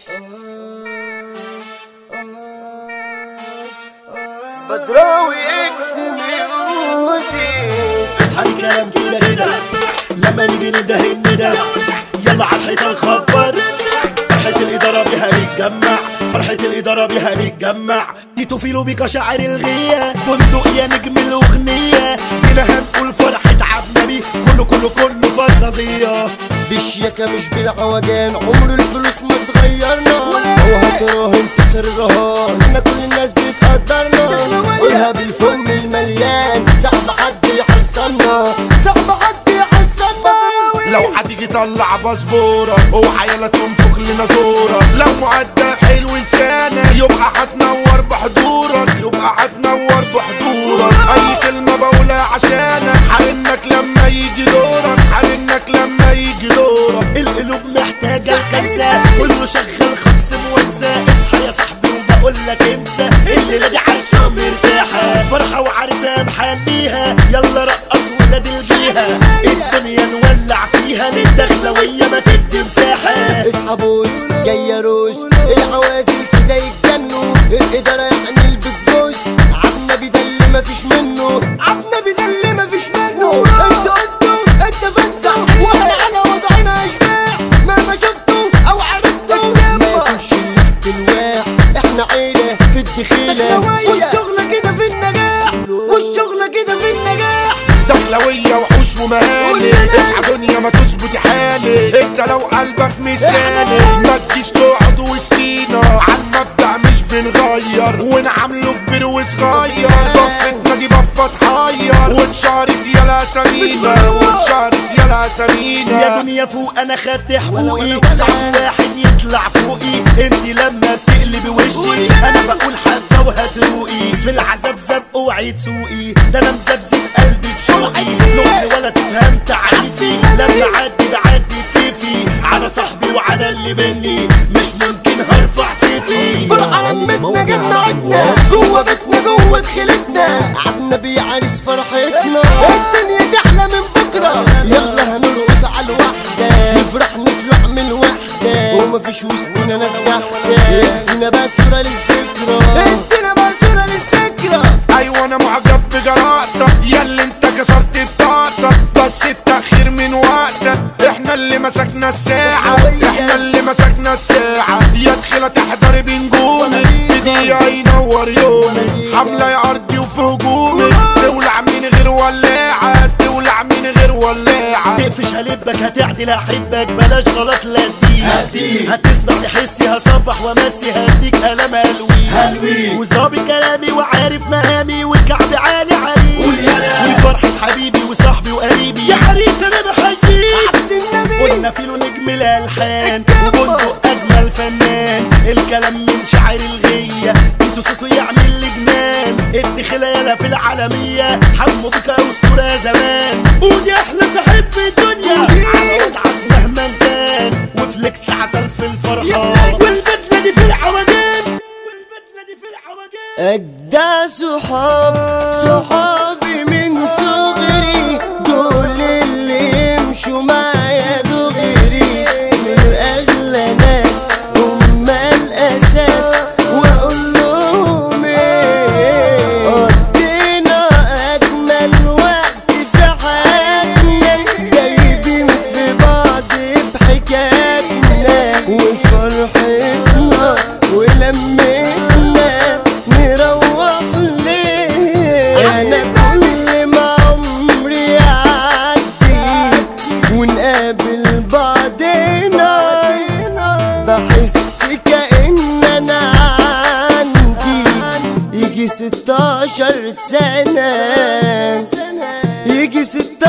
بدراوي اكس ميوزك اصحى الكلام كده كده لما نيجي نده الندى يلا على الحيطة نخبر فرحة الإدارة بها نتجمع فرحة الإدارة بها نتجمع تيتو فيلو بيكا شاعر الغية بندق يا نجم الأغنية هنا هنقول فرحة عبنبي كله كله كله فانتازية بالشياكة مش بالعوجان عمر الفلوس ما تغيرنا لو هتراهن تكسر الرهان احنا كل الناس بتقدرنا قولها بالفم المليان صعب حد يحصلنا صعب حد يحصلنا لو هتيجي طلع باسبورة اوعى يلا تنفخ لنا صورة لو مؤدب حلو لسانك يبقى هتنور بحضورك يبقى هتنور بحضورك اي كلمة بقولها عشانك حرنك لما يجي دورك حرنك لما يجي دورك القلوب محتاجة الكنسة كله شغال خمس موزة اصحى يا صاحبي وبقول لك انسى الليلة دي عايشة مرتاحة فرحة وعرسة محليها يلا رقص ولاد الجيهة الدنيا نولع فيها للدخلوية ما تدي مساحة اصحى بوس جاي روس العوازل كده يتجنوا الإدارة يعني البتبوس عالنبي ده اللي مفيش منه عالنبي ده اللي مفيش منه انتوا انتوا انت فانسة واحنا على وضعنا اشباح مهما شفتوا او عرفتوا ما يكونش الاستلواح احنا عيلة في الدخيلة والشغلة كده في النجاح والشغلة كده في النجاح دخلوية وحوش ومهالي اصحى دنيا ما تظبط حالي انت لو قلبك مثالي ما تجيش تقعد وسطينا عالمبدأ مش بنغير ونعامله كبير وصغير بفتنا دي بفة تحير واتشهرت يلا سمينة واتشهرت يلا يا سمينة دنيا فوق انا خدت حقوقي صعب واحد يطلع فوقي انت لما بتقلبي وشي انا بقول حتى وهتروقي في العذاب زب اوعي تسوقي ده انا مزبزب قلبي بشوقي نص ولا تفهم تعريفي لما عدي بعدي كيفي على صاحبي وعلى اللي مني مش ممكن هرفع سيفي فرحة لمتنا جمعتنا جوه بيتنا جوه دخلتنا عدنا بيعرس فرحتنا الدنيا تحلى من بكرة يلا هنرقص على الوحدة نفرح نطلع من الوحدة ومفيش وسطنا ناس جحدة ادينا بقى صورة للذكرى ادينا بقى صورة للذكرى ايوه انا معجب بجرأتك يا اللي انت كسرت بطاقتك بس التأخير من وقتك احنا اللي مسكنا الساعة احنا اللي مسكنا الساعة يا دخلة تحضري بنجومك في دقيقة ينور يومك حملة يا ارضي وفي هجومك تولع من غير ولاعة تولع من غير ولاعة تقفش هلبك هتعدل احبك بلاش غلط لا تديك هتسمع تحسي هصبح وامسي هديك قلم هلوي وظابط كلامي وعارف مقامي والكعب عالي عليه وفرحة حبيبي وصاحبي وقريبي يا عريس انا بحييك عبد النبي قلنا فيلو نجم الالحان وبندق اجمل فنان الكلام من شاعر الغيه انتوا صوته يعمل لي جنان الدخله يالا في العالميه حمو بك اسطوره زمان قول يا احلى صاحب في الدنيا على وضعك مهما كان وفليكس عسل في الفرحه والبدله دي في العوجان والبدله دي في العوجان أجدع صحاب صحابي من صغري دول اللي يمشوا معايا دغري من أغلى ناس هم الأساس وأقول لهم إيه قضينا أجمل وقت في حياتنا جايبين في بعض بحكاياتنا وفرحتنا ولمتنا نروح ليه انا كل ما عمري يعدي ونقابل بعضنا بحس كأن انا عندي يجي ستاشر سنة يجي ستاشر